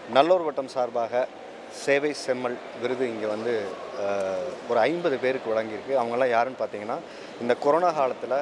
நல்லூர் வட்டம் சார்பாக சேவை செம்மல் விருது இங்கே வந்து அஹ், ஒரு ஐம்பது பேருக்கு வழங்கியிருக்கு அவங்கெல்லாம் யாருன்னு பார்த்தீங்கன்னா இந்த கொரோனா காலத்தில்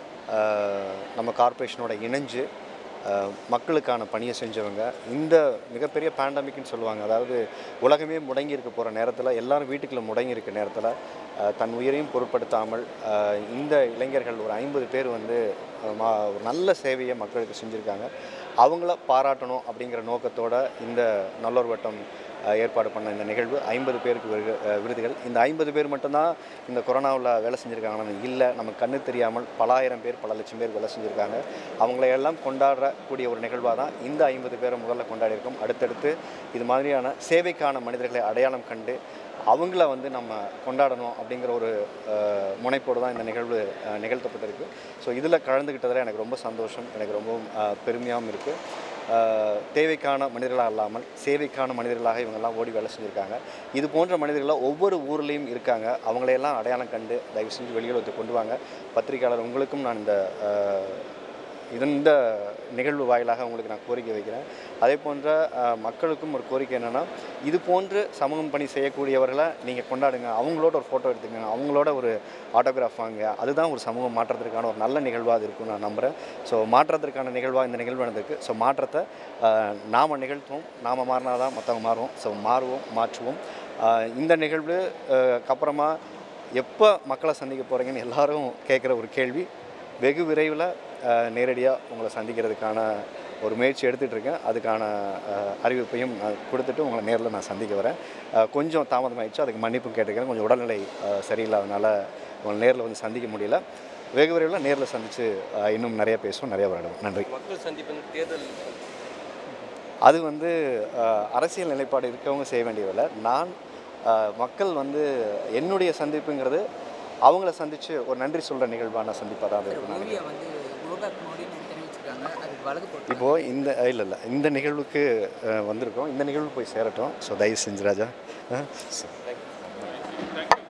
நம்ம கார்ப்பரேஷனோட இணைஞ்சு அஹ், மக்களுக்கான பணியை செஞ்சவங்க இந்த மிகப்பெரிய பேண்டமிக்னு சொல்லுவாங்க அதாவது உலகமே முடங்கி இருக்க போகிற நேரத்தில் எல்லாரும் வீட்டுக்குள்ள முடங்கி இருக்க நேரத்தில் அஹ், தன் உயிரையும் பொருட்படுத்தாமல் அஹ், இந்த இளைஞர்கள் ஒரு ஐம்பது பேர் வந்து அஹ், மா- ஒரு நல்ல சேவையை மக்களுக்கு செஞ்சுருக்காங்க அவங்கள பாராட்டணும் அப்படிங்கிற நோக்கத்தோட இந்த நல்லூர் வட்டம் அஹ், ஏற்பாடு பண்ண இந்த நிகழ்வு ஐம்பது பேருக்கு விரு- அஹ், விருதுகள் இந்த ஐம்பது பேர் மட்டும்தான் இந்த கொரோனாவில் வேலை செஞ்சுருக்காங்கன்னு இல்லை நமக்கு கண்ணு தெரியாமல் பல ஆயிரம் பேர் பல லட்சம் பேர் வேலை செஞ்சுருக்காங்க அவங்கள எல்லாம் கொண்டாடக்கூடிய ஒரு நிகழ்வாக தான் இந்த ஐம்பது பேரை முதல்ல கொண்டாடியிருக்கோம் அடுத்தடுத்து இது மாதிரியான சேவைக்கான மனிதர்களை அடையாளம் கண்டு அவங்கள வந்து நம்ம கொண்டாடணும் அப்படிங்கிற ஒரு அஹ், முனைப்போடு தான் இந்த நிகழ்வு அஹ், நிகழ்த்தப்பட்டிருக்கு ஸோ இதில் கலந்துக்கிட்டதில் எனக்கு ரொம்ப சந்தோஷம் எனக்கு ரொம்பவும் அஹ், பெருமையாகவும் இருக்குது தேவைக்கான மனிதர்களாக இல்லாமல் சேவைக்கான மனிதர்களாக இவங்கெல்லாம் ஓடி வேலை செஞ்சுருக்காங்க இது போன்ற மனிதர்களாக ஒவ்வொரு ஊர்லேயும் இருக்காங்க அவங்களையெல்லாம் அடையாளம் கண்டு தயவு செஞ்சு வெளியில் வந்து கொண்டு வாங்க பத்திரிகையாளர் உங்களுக்கும் நான் இந்த அஹ், இந்த நிகழ்வு வாயிலாக உங்களுக்கு நான் கோரிக்கை வைக்கிறேன் அதே போன்ற அஹ், மக்களுக்கும் ஒரு கோரிக்கை என்னென்னா இது போன்று சமூகம் பணி செய்யக்கூடியவர்களை நீங்கள் கொண்டாடுங்க அவங்களோட ஒரு ஃபோட்டோ எடுத்துக்கங்க அவங்களோட ஒரு ஆட்டோகிராஃப் வாங்க அதுதான் ஒரு சமூக மாற்றத்திற்கான ஒரு நல்ல நிகழ்வாக அது இருக்கும்னு நான் நம்புகிறேன் ஸோ மாற்றத்திற்கான நிகழ்வாக இந்த நிகழ்வு நடந்திருக்கு ஸோ மாற்றத்தை அஹ், நாம நிகழ்த்துவோம் நாம மாறினா தான் மற்றவங்க மாறுவோம் ஸோ மாறுவோம் மாற்றுவோம் அஹ், இந்த நிகழ்வு அஹ், அப்புறமா எப்போ மக்களை சந்திக்க போகிறீங்கன்னு எல்லாரும் கேட்குற ஒரு கேள்வி வெகு விரைவில் நேரடியாக உங்களை சந்திக்கிறதுக்கான ஒரு முயற்சி எடுத்துகிட்டு இருக்கேன் அதுக்கான அஹ், அறிவிப்பையும் நான் கொடுத்துட்டு உங்களை நேரில் நான் சந்திக்க வரேன் அஹ், கொஞ்சம் தாமதமாயிடுச்சு அதுக்கு மன்னிப்பும் கேட்டுக்கிறேன் கொஞ்சம் உடல்நிலை அஹ், சரியில்லாதனால உங்களை நேரில் வந்து சந்திக்க முடியல வெகு விரைவில் நேரில் சந்தித்து இன்னும் நிறைய பேசுவோம் நிறைய விளையாடுவோம் நன்றி மக்கள் சந்திப்பு தேர்தல் அது வந்து அஹ், அரசியல் நிலைப்பாடு இருக்கவங்க செய்ய வேண்டியதில்லை நான் அஹ், மக்கள் வந்து என்னுடைய சந்திப்புங்கிறது அவங்கள சந்தித்து ஒரு நன்றி சொல்கிற நிகழ்வான சந்திப்பாக தான் அது இருக்கும் நான் மோடியை வந்து கோபேக் மோடின்னு தெரிவிச்சிருக்காங்க அதுக்கு வழக்கு போட்டு இப்போது இந்த இல்லை இல்லை இந்த நிகழ்வுக்கு அஹ், வந்திருக்கோம் இந்த நிகழ்வு போய் சேரட்டும் ஸோ தயவு செஞ்சு ராஜா அஹ், தேங்க்யூ